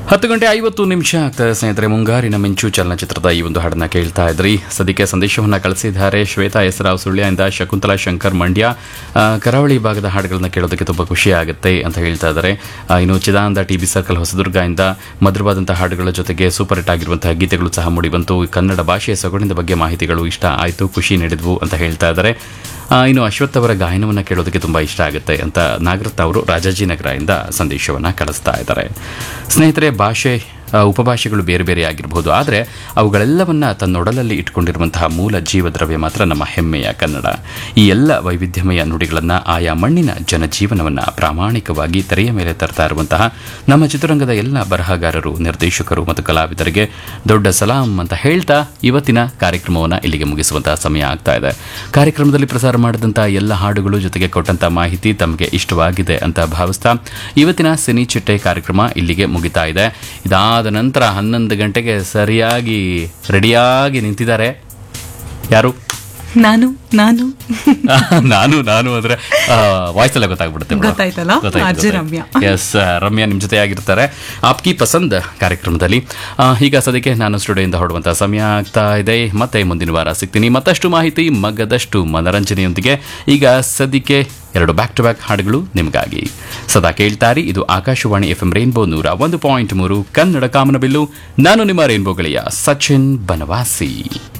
ಹತ್ತು ಗಂಟೆ ಐವತ್ತು ನಿಮಿಷ ಆಗ್ತದೆ ಸ್ನೇಹಿತರೆ ಮುಂಗಾರಿನ ಮಿಂಚು ಚಲನಚಿತ್ರದ ಈ ಒಂದು ಹಾಡನ್ನ ಕೇಳ್ತಾ ಇದ್ರಿ ಸದ್ಯಕ್ಕೆ ಸಂದೇಶವನ್ನ ಕಳಿಸಿದ್ದಾರೆ ಶ್ವೇತಾ ಎಸರಾವ್ ಸುಳ್ಯದಿಂದ ಶಕುಂತಲಾ ಶಂಕರ್ ಮಂಡ್ಯ ಆ, ಕರಾವಳಿ ಭಾಗದ ಹಾಡುಗಳನ್ನ ಕೇಳೋದಕ್ಕೆ ತುಂಬ ಖುಷಿ ಆಗುತ್ತೆ ಅಂತ ಹೇಳ್ತಾ ಇದ್ದಾರೆ ಆ, ಇನ್ನು ಚಿದಾನಂದ ಟಿ ಬಿ ಸರ್ಕಲ್ ಹೊಸದುರ್ಗದಿಂದ ಮಧುರವಾದಂತಹ ಹಾಡುಗಳ ಜೊತೆಗೆ ಸೂಪರ್ ಹಿಟ್ ಆಗಿರುವಂತಹ ಗೀತೆಗಳು ಸಹ ಮೂಡಿಬಂತು ಕನ್ನಡ ಭಾಷೆಯ ಸೊಗಡಿನ ಬಗ್ಗೆ ಮಾಹಿತಿಗಳು ಇಷ್ಟ ಆಯಿತು ಖುಷಿ ನೀಡಿದ್ವು ಅಂತ ಹೇಳ್ತಾ ಇದ್ದಾರೆ ಆ, ಇನ್ನು ಅಶ್ವಥ್ ಅವರ ಗಾಯನವನ್ನು ಕೇಳೋದಕ್ಕೆ ತುಂಬ ಇಷ್ಟ ಆಗುತ್ತೆ ಅಂತ ನಾಗರತ್ನ ಅವರು ರಾಜಾಜಿನಗರದಿಂದ ಸಂದೇಶವನ್ನು ಕಳಿಸ್ತಾ ಇದ್ದಾರೆ ಸ್ನೇಹಿತರೆ ಭಾಷೆ ಆ, ಉಪಭಾಷೆಗಳು ಬೇರೆ ಬೇರೆ ಆಗಿರಬಹುದು ಆದರೆ ಅವುಗಳೆಲ್ಲವನ್ನ ತನ್ನೊಡಲಲ್ಲಿ ಇಟ್ಕೊಂಡಿರುವಂತಹ ಮೂಲ ಜೀವದ್ರವ್ಯ ಮಾತ್ರ ನಮ್ಮ ಹೆಮ್ಮೆಯ ಕನ್ನಡ ಈ ಎಲ್ಲ ವೈವಿಧ್ಯಮಯ ನುಡಿಗಳನ್ನು ಆಯಾ ಮಣ್ಣಿನ ಜನಜೀವನವನ್ನು ಪ್ರಾಮಾಣಿಕವಾಗಿ ತೆರೆಯ ಮೇಲೆ ತರ್ತಾ ಇರುವಂತಹ ನಮ್ಮ ಚಿತ್ರರಂಗದ ಎಲ್ಲ ಬರಹಗಾರರು ನಿರ್ದೇಶಕರು ಮತ್ತು ಕಲಾವಿದರಿಗೆ ದೊಡ್ಡ ಸಲಾಂ ಅಂತ ಹೇಳ್ತಾ ಇವತ್ತಿನ ಕಾರ್ಯಕ್ರಮವನ್ನು ಇಲ್ಲಿಗೆ ಮುಗಿಸುವಂತಹ ಸಮಯ ಆಗ್ತಾ ಇದೆ ಕಾರ್ಯಕ್ರಮದಲ್ಲಿ ಪ್ರಸಾರ ಮಾಡಿದಂತಹ ಎಲ್ಲ ಹಾಡುಗಳು ಜೊತೆಗೆ ಕೊಟ್ಟಂತ ಮಾಹಿತಿ ತಮಗೆ ಇಷ್ಟವಾಗಿದೆ ಅಂತ ಭಾವಿಸ್ತಾ ಇವತ್ತಿನ ಸಿನಿ ಚಿಟ್ಟೆ ಕಾರ್ಯಕ್ರಮ ಇಲ್ಲಿಗೆ ಮುಗಿತಾ ಇದೆ ಇದಾದ ನಂತರ ಹನ್ನೊಂದು ಗಂಟೆಗೆ ಸರಿಯಾಗಿ ರೆಡಿಯಾಗಿ ನಿಂತಿದ್ದಾರೆ ಯಾರು ನಾನು ನಾನು ನಾನು ನಾನು ಅಂದ್ರೆ ವಾಯ್ಸ್ ಎಲ್ಲ ಗೊತ್ತಾಗ್ಬಿಡುತ್ತೆ ಬಿಡು. ಗೊತ್ತಾಯ್ತಲ್ಲ? ಗೊತ್ತಾಯ್ತು, ಅರ್ಜಿ ಗೊತ್ತಾಯ್ತು. ರಮ್ಯಾ. ಎಸ್ ರಮ್ಯಾ ನಿಮ್ಮ ಜೊತೆ ಆಗಿರ್ತಾರೆ ಆಪ್ಕಿ ಪಸಂದ್ ಕಾರ್ಯಕ್ರಮದಲ್ಲಿ ಆ, ಈಗ ಸದ್ಯಕ್ಕೆ ನಾನು ಸ್ಟುಡಿಯೋಯಿಂದ ಹೊರಡುವಂತಹ ಸಮಯ ಆಗ್ತಾ ಇದೆ ಮತ್ತೆ ಮುಂದಿನ ವಾರ ಸಿಗ್ತೀನಿ ಮತ್ತಷ್ಟು ಮಾಹಿತಿ ಮಗ್ಗದಷ್ಟು ಮನರಂಜನೆಯೊಂದಿಗೆ ಈಗ ಸದ್ಯಕ್ಕೆ ಎರಡು ಬ್ಯಾಕ್ ಟು ಬ್ಯಾಕ್ ಹಾಡುಗಳು ನಿಮಗಾಗಿ ಸದಾ ಕೇಳ್ತಾರಿ ಇದು ಆಕಾಶವಾಣಿ ಎಫ್ ಎಂ ರೈನ್ಬೋ ನೂರ ಒಂದು ಪಾಯಿಂಟ್ ಮೂರು ಕನ್ನಡ ಕಾಮನಬಿಲ್ಲು ನಾನು ನಿಮ್ಮ ರೈನ್ಬೋ ಗೆಳೆಯ ಸಚಿನ್ ಬನವಾಸಿ